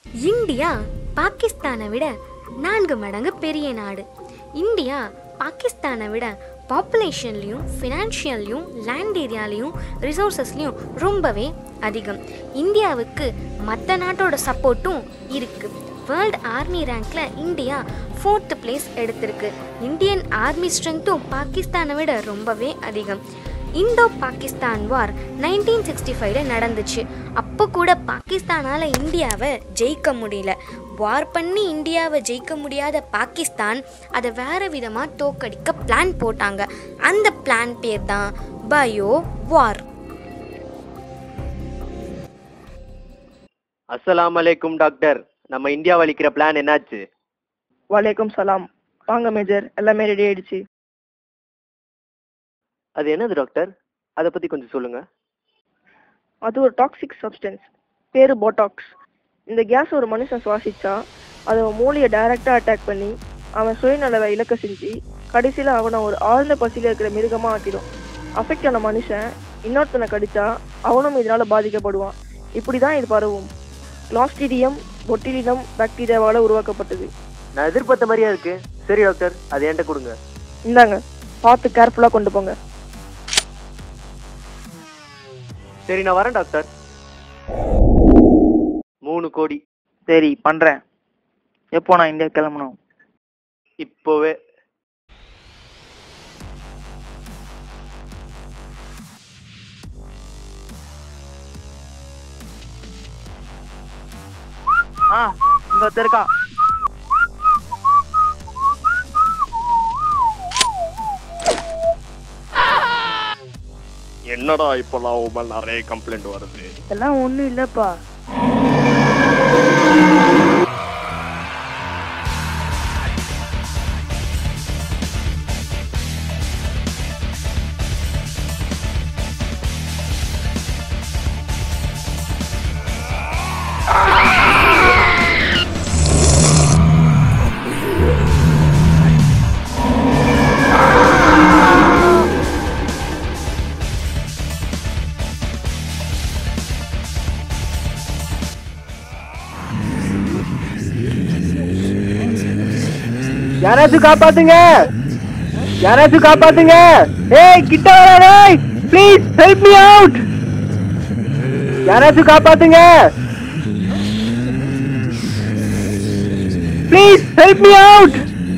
India பாகிஸ்தானை விட நான்கு மடங்கு பெரிய நாடு இந்தியா பாகிஸ்தானை விட பாப்புலேஷன்லேயும் ஃபினான்ஷியல்லையும் லேண்ட் ஏரியாலையும் ரிசோர்ஸஸ்லையும் ரொம்பவே அதிகம் இந்தியாவுக்கு மற்ற நாட்டோட சப்போர்ட்டும் இருக்குது வேர்ல்ட் ஆர்மி ரேங்க்ல இந்தியா ஃபோர்த்து பிளேஸ் எடுத்திருக்கு இந்தியன் ஆர்மி ஸ்ட்ரென்த்தும் பாகிஸ்தானை விட ரொம்பவே அதிகம் Indo Pakistan war nineteen sixty ஃபைவ்ல நடந்துச்சு அப்போ கூட பாகிஸ்தானால் இந்தியாவை ஜெயிக்க முடியல வார் பண்ணி இந்தியாவை ஜெயிக்க முடியாத பாகிஸ்தான் அதை வேற விதமாக தோக்கடிக்க பிளான் போட்டாங்க அந்த பிளான் பேர் தான் பயோ வார் அஸ்ஸலாமு அலைக்கும் டாக்டர் நம்ம இந்தியா வலிக்கிற பிளான் என்னாச்சு வலைக்கம் சலாம் வாங்க மேஜர் எல்லாமே ரெடி ஆயிடுச்சு அது என்னது டாக்டர் அதை பத்தி கொஞ்சம் சொல்லுங்க அது ஒரு டாக்ஸிக் சப்ஸ்டன்ஸ் பேரு போட்டாக்ஸ் இந்த கேஸ் ஒரு மனுஷன் சுவாசிச்சா அது அவன் மூளையை டைரக்டா அட்டாக் பண்ணி அவன் சுயநலவை இழக்க செஞ்சு கடைசியில் அவனை ஒரு ஆழ்ந்த பசியில் இருக்கிற மிருகமா ஆக்கிடும் அஃபெக்ட் ஆன மனுஷன் இன்னொருத்தனை கடிச்சா அவனும் இதனால பாதிக்கப்படுவான் இப்படி தான் இது பரவும் கிளாஸ்டிடியம் பொட்டிலினம் பாக்டீரியாவால் உருவாக்கப்பட்டது நான் எதிர்பார்த்த மாதிரியா இருக்கு சரி டாக்டர் அது என்கிட்ட கொடுங்க இந்தாங்க பார்த்து கேர்ஃபுல்லாக கொண்டு போங்க சரி நான் வரேன் டாக்டர் மூணு கோடி சரி பண்றேன் எப்போ நான் இந்தியா கிளம்பணும் இப்போவே ஆ இங்க ஒருத்தன் இருக்கா என்னடா இப்பெல்லாம் உன் மேல நிறைய கம்ப்ளைண்ட் வருது இதெல்லாம் ஒன்றும் இல்லைப்பா யாராச்சும் காப்பாத்துங்க யாராச்சும் காப்பாத்துங்க ஏய் கிட்ட வர ப்ளீஸ் ஹெல்ப் மீ அவுட் யாராச்சும் காப்பாத்துங்க please help me out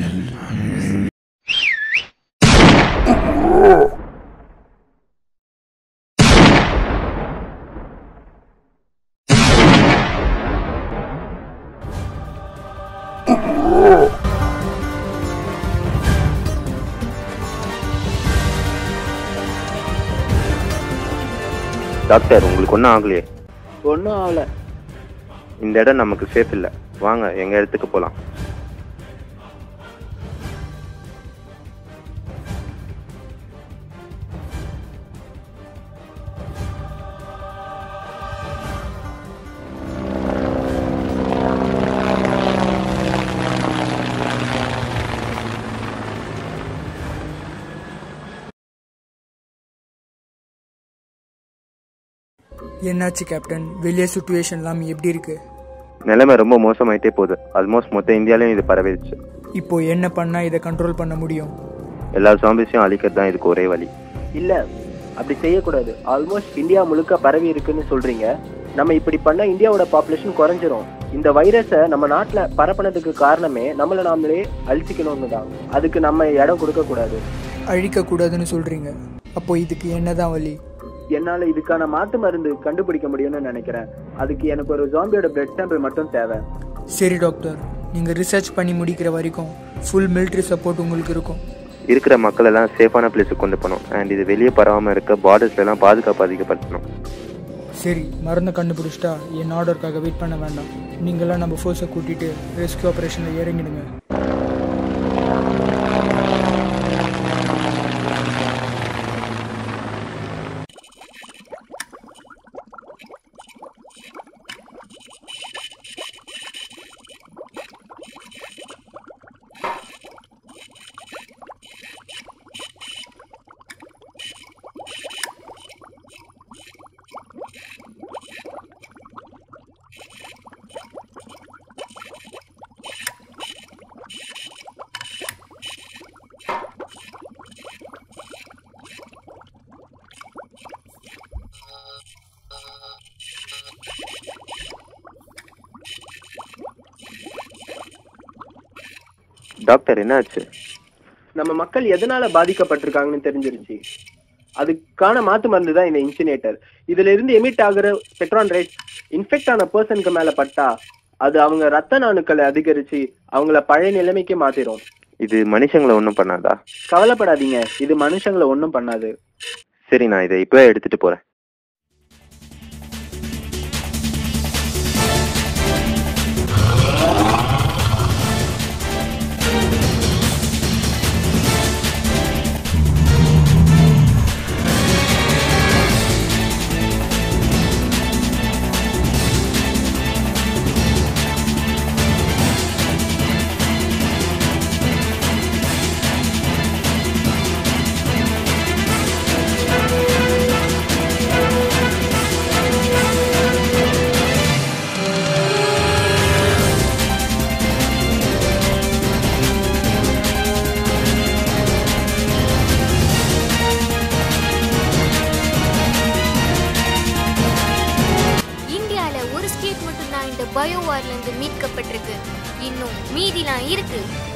doctor உங்களுக்கு ஒன்றும் ஆகலையே ஒன்றும் ஆகல இந்த இடம் நமக்கு சேஃப் இல்லை வாங்க எங்க இடத்துக்கு போகலாம் என்னாச்சு கேப்டன் வெளியே சுச்சுவேஷன்லாம் எப்படி இருக்கு நிலைமை ரொம்ப மோசமாயிட்டே போகுது ஆல்மோஸ்ட் மொத்த இந்தியாலையும் இது பரவிடுச்சு இப்போ என்ன பண்ணா இதை கண்ட்ரோல் பண்ண முடியும் எல்லா ஜாம்பிஸையும் அழிக்கிறது தான் இதுக்கு ஒரே வழி இல்ல அப்படி செய்யக்கூடாது ஆல்மோஸ்ட் இந்தியா முழுக்க பரவி இருக்குன்னு சொல்றீங்க நம்ம இப்படி பண்ணா இந்தியாவோட பாப்புலேஷன் குறைஞ்சிரும் இந்த வைரஸை நம்ம நாட்டுல பரப்பினதுக்கு காரணமே நம்மள நாமளே அழிச்சிக்கணும்னு தான் அதுக்கு நம்ம இடம் கொடுக்க கூடாது அழிக்க கூடாதுன்னு சொல்றீங்க அப்போ இதுக்கு என்னதான் வழி என்னால இதுக்கான மாற்று மருந்து கண்டுபிடிக்க முடியும்னு நினைக்கிறேன் அதுக்கு எனக்கு ஒரு ஜாம்பியோட பிளட் சாம்பிள் மட்டும் தேவை சரி டாக்டர் நீங்க ரிசர்ச் பண்ணி முடிக்கிற வரைக்கும் ஃபுல் military சப்போர்ட் உங்களுக்கு இருக்கும் இருக்கிற மக்கள் எல்லாம் சேஃபான பிளேஸுக்கு கொண்டு போகணும் அண்ட் இது வெளியே பரவாமல் இருக்க பார்டர்ஸ்ல எல்லாம் பாதுகாப்பு அதிகப்படுத்தணும் சரி மருந்தை கண்டுபிடிச்சிட்டா என் ஆர்டருக்காக வெயிட் பண்ண வேண்டாம் நீங்களாம் நம்ம ஃபோர்ஸை கூட்டிட்டு ரெஸ்கியூ ஆப்ரேஷனில் இறங்கிடுங்க டாக்டர் என்னாச்சு நம்ம மக்கள் எதனால பாதிக்கப்பட்டிருக்காங்கன்னு தெரிஞ்சிருச்சு அதுக்கான மாத்து மருந்து தான் இந்த இன்சினேட்டர் இதுல இருந்து எமிட் ஆகுற பெட்ரான் ரேட் இன்ஃபெக்ட் ஆன பர்சனுக்கு மேல பட்டா அது அவங்க ரத்த நாணுக்களை அதிகரிச்சு அவங்கள பழைய நிலைமைக்கு மாத்திரும் இது மனுஷங்களை ஒன்றும் பண்ணாதா கவலைப்படாதீங்க இது மனுஷங்களை ஒன்றும் பண்ணாது சரி நான் இதை இப்போ எடுத்துட்டு போறேன் இந்தியாவில் ஒரு ஸ்டேட் மட்டும்தான் இந்த பயோவார்லேருந்து மீட்கப்பட்டிருக்கு இன்னும் மீதிலாம் இருக்கு